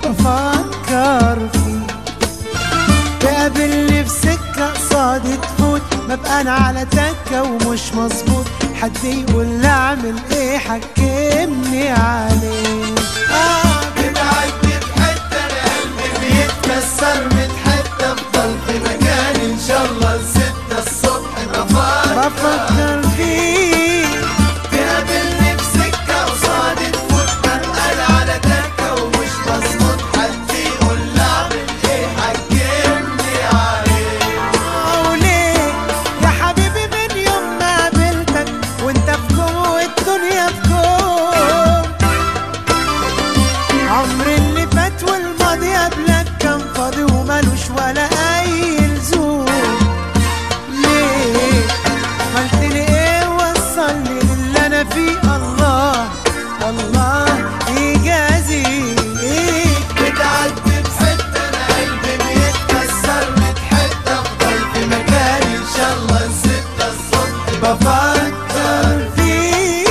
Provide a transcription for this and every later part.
بفكر فيه تقابلني في سكة قصادي تفوت ببقى انا على تكة ومش مظبوط حد يقول لي اعمل ايه حكمني عليه آه بتعدي في حتة أنا قلبي بيتكسر من حتة أفضل في مكان إن شاء الله الستة الصبح بفكر بفكر فيه تقابلني في سكة قصادي تفوت ببقى أنا على تكة ومش مظبوط حد يقول لي أعمل إيه حكمني عليه وليه يا حبيبي من يوم ما قابلتك وانت في كوم والدنيا في كوم عمر اللي فات والماضي قبلك كان فاضي ومالوش ولا اي لزوم ليه عملتلي ايه وصلني للي انا فيه الله الله يجازيك بتعدي في حتة أنا قلبي بيتكسر من حتة أفضل في مكان إن شاء الله الستة الصبح بفكر فيك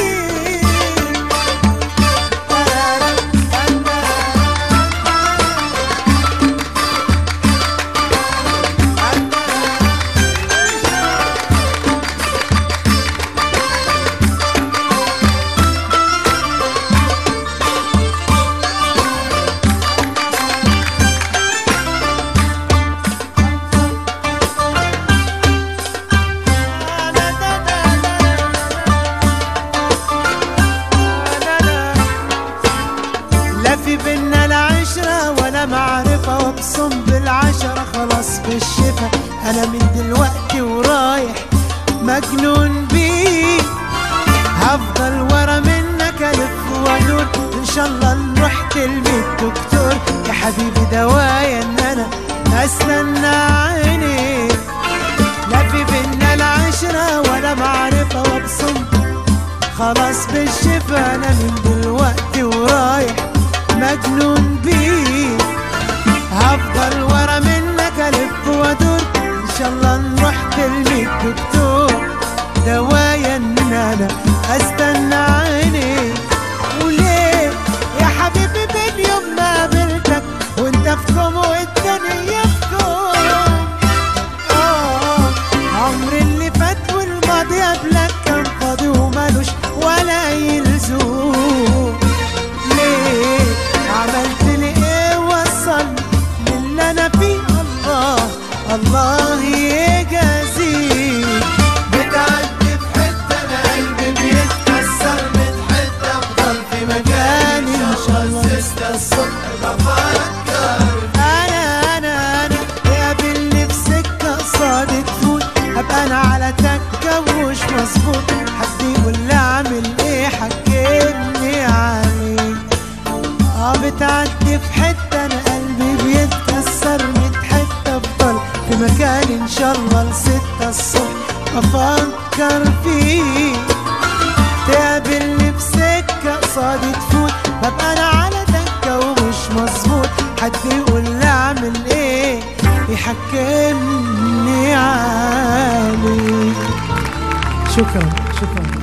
لا في بينا لا عشرة ولا معرفة وابصم بالعشرة خلاص بالشفا أنا من دلوقتي ورايح مجنون بيك هفضل ورا منك ألف وأدور إن شاء الله نروح تلميذ دكتور يا حبيبي دوايا إن أنا أستنى عينيك لا في بينا لا عشرة ولا معرفة وابصم خلاص بالشفا انا من دلوقتي ورايح مجنون بيك هفضل ورا منك الف وادور ان شاء الله نروح تلميذ دكتور دوايا ان انا استنى عينيك وليه يا حبيبي من يوم ما قابلتك وانت في كوم والدنيا في كوم آه، عمر اللي فات والماضي قبلك كان فاضي ومالوش ولا اي لزوم ليه عملت لي ايه وصلني للي انا فيه الله الله يجازيك بتعدي في حتة أنا قلبي بيتكسر من حتة أفضل في مكان إن شاء الله الستة الصبح بفكر انا انا انا قابلني في سكه قصادي تفوت ابقى انا على تكه ومش مظبوط حد يقول لي اعمل ايه حكمني عليه اه بتعدي في حته انا قلبي بيتكسر من حته افضل في مكان ان شاء الله لستة الصبح افكر فيه تقابلني في سكه قصادي تفوت ببقى انا على دكه ومش مظبوط حد يقول لي اعمل ايه يحكمني عليك شكرا شكرا